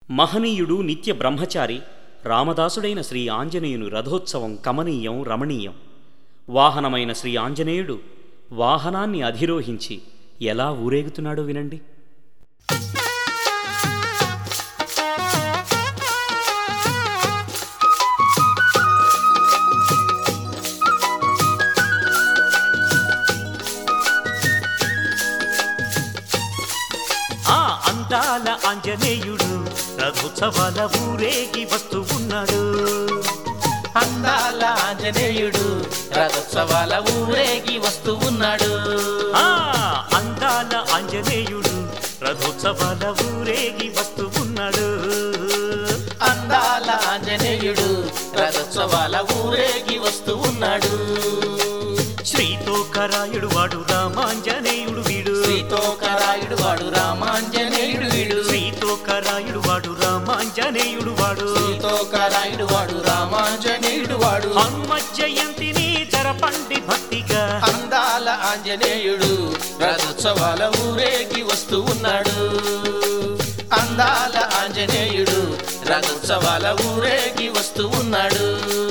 మహనీయుడు నిత్య బ్రహ్మచారి రామదాసుడైన శ్రీ ఆంజనేయుని రథోత్సవం కమనీయం రమణీయం వాహనమైన శ్రీ ఆంజనేయుడు వాహనాన్ని అధిరోహించి ఎలా ఊరేగుతున్నాడో వినండి ఆ అందాల ఆంజనేయుడు రథోత్సవాల ఊరేగి వస్తూ ఉన్నాడు అందాల ఆంజనేయుడు రథోత్సవాల ఊరేగి వస్తూ ఉన్నాడు ఆ అందాల ఆంజనేయుడు రథోత్సవాల ఊరేగి వస్తూ ఉన్నాడు అందాల ఆంజనేయుడు రథోత్సవాల ఊరేగి వస్తూ ఉన్నాడు శ్రీతో కరాయుడు వాడు రామాంజనేయుడు వీడు సీతోకరాయుడు వాడు రామాంజనేయుడు వీడు శ్రీతో కరాయుడు వాడు రామాంజనేయుడు వాడు సీతోకరాయుడు వాడు రామాంజనేయుడు వాడు హనుమ జయంతిని జరపండి భక్తిగా అందాల ఆంజనేయుడు రథోత్సవాల ఊరేగి వస్తూ ఉన్నాడు అందాల ఆంజనేయుడు రథోత్సవాల ఊరేగి వస్తూ ఉన్నాడు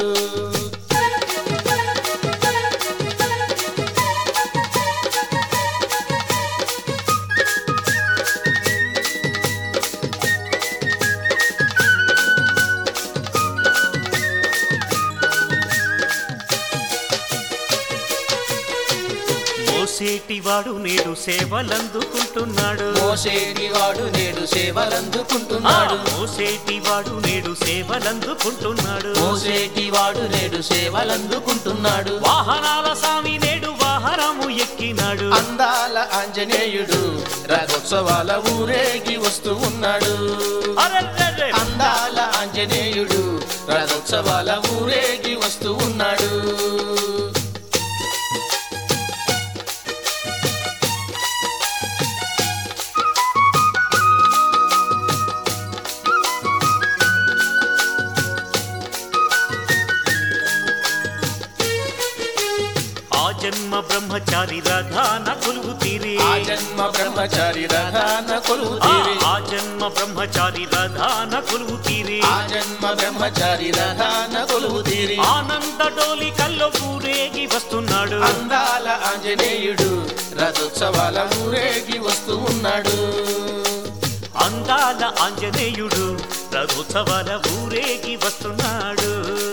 మోసేటివాడు నేడు సేవలందుకుంటున్నాడు మోసేటి వాడు నేడు ఆ సేవలందుకుంటున్నాడు మోసేటివాడు నేడు సేవలందుకుంటున్నాడు మోసేటి వాడు నేడు సేవలందుకుంటున్నాడు వాహనాల స్వామి నేడు వాహనము ఎక్కినాడు అందాల ఆంజనేయుడు రథోత్సవాల ఊరేగి వస్తూ ఉన్నాడు అరెరెరె! అందాల ఆంజనేయుడు రథోత్సవాల ఊరేగి వస్తూ ఉన్నాడు ఆ జన్మ బ్రహ్మచారి రథాన కొలువు తీరి ఆ జన్మ బ్రహ్మచారి రథాన కొలువు ఆ తీరి ఆ జన్మ బ్రహ్మచారి రథాన కొలువు తీరి ఆ జన్మ బ్రహ్మచారి రథాన కొలువు తీరి ఆనంద డోలి కల్లో ఊరేగి వస్తున్నాడు అందాల ఆంజనేయుడు రథోత్సవాల ఊరేగి వస్తూ ఉన్నాడు అందాల ఆంజనేయుడు రథోత్సవాల ఊరేగి వస్తున్నాడు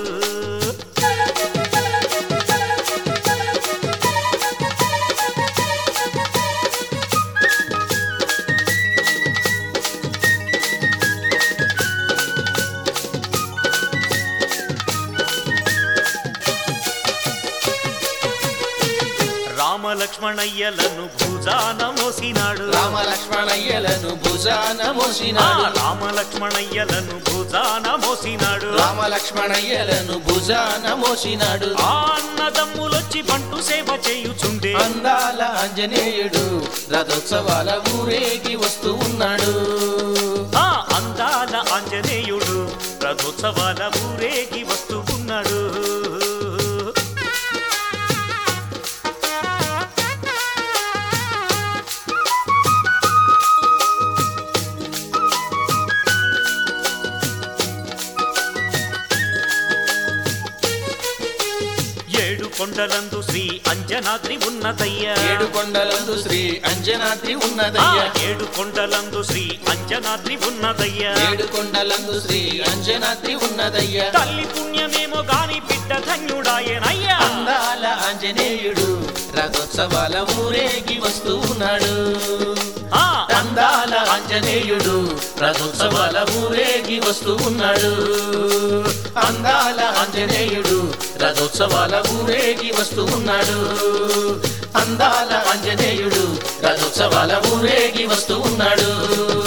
రామలక్ష్మణయ్యలను భుజాన మోసినాడు రామ లక్ష్మణయ్యలను భుజాన ఆ మోసినాడు రామలక్ష్మణయ్యలను భుజాన మోసినాడు రామ లక్ష్మణయ్యలను భుజాన మోసినాడు ఆ అన్నదమ్ములొచ్చి బంటు సేవ చేయుచుండే అందాల ఆంజనేయుడు రథోత్సవాల ఊరేగి వస్తూ ఉన్నాడు ఆ అందాల ఆంజనేయుడు రథోత్సవాల ఊరేగి వస్తూ ఉన్నాడు ఏడు కొండలందు శ్రీ అంజనాద్రి ఉన్నదయ్యా ఏడు కొండలందు శ్రీ అంజనాద్రి ఆ ఉన్నదయ్యా ఏడు కొండలందు శ్రీ అంజనాద్రి ఉన్నదయ్యా ఏడు కొండలందు శ్రీ అంజనాద్రి ఉన్నదయ్యా తల్లి పుణ్యమేమో గాని బిడ్డ ధన్యుడాయనయ్యా అందాల ఆంజనేయుడు రథోత్సవాల ఊరేగి వస్తూ ఉన్నాడు ఆ అందాల ఆంజనేయుడు రథోత్సవాల ఊరేగి వస్తూ ఉన్నాడు అందాల ఆంజనేయుడు రథోత్సవాల ఊరేగి వస్తూ ఉన్నాడు అందాల ఆంజనేయుడు రథోత్సవాల ఊరేగి వస్తూ ఉన్నాడు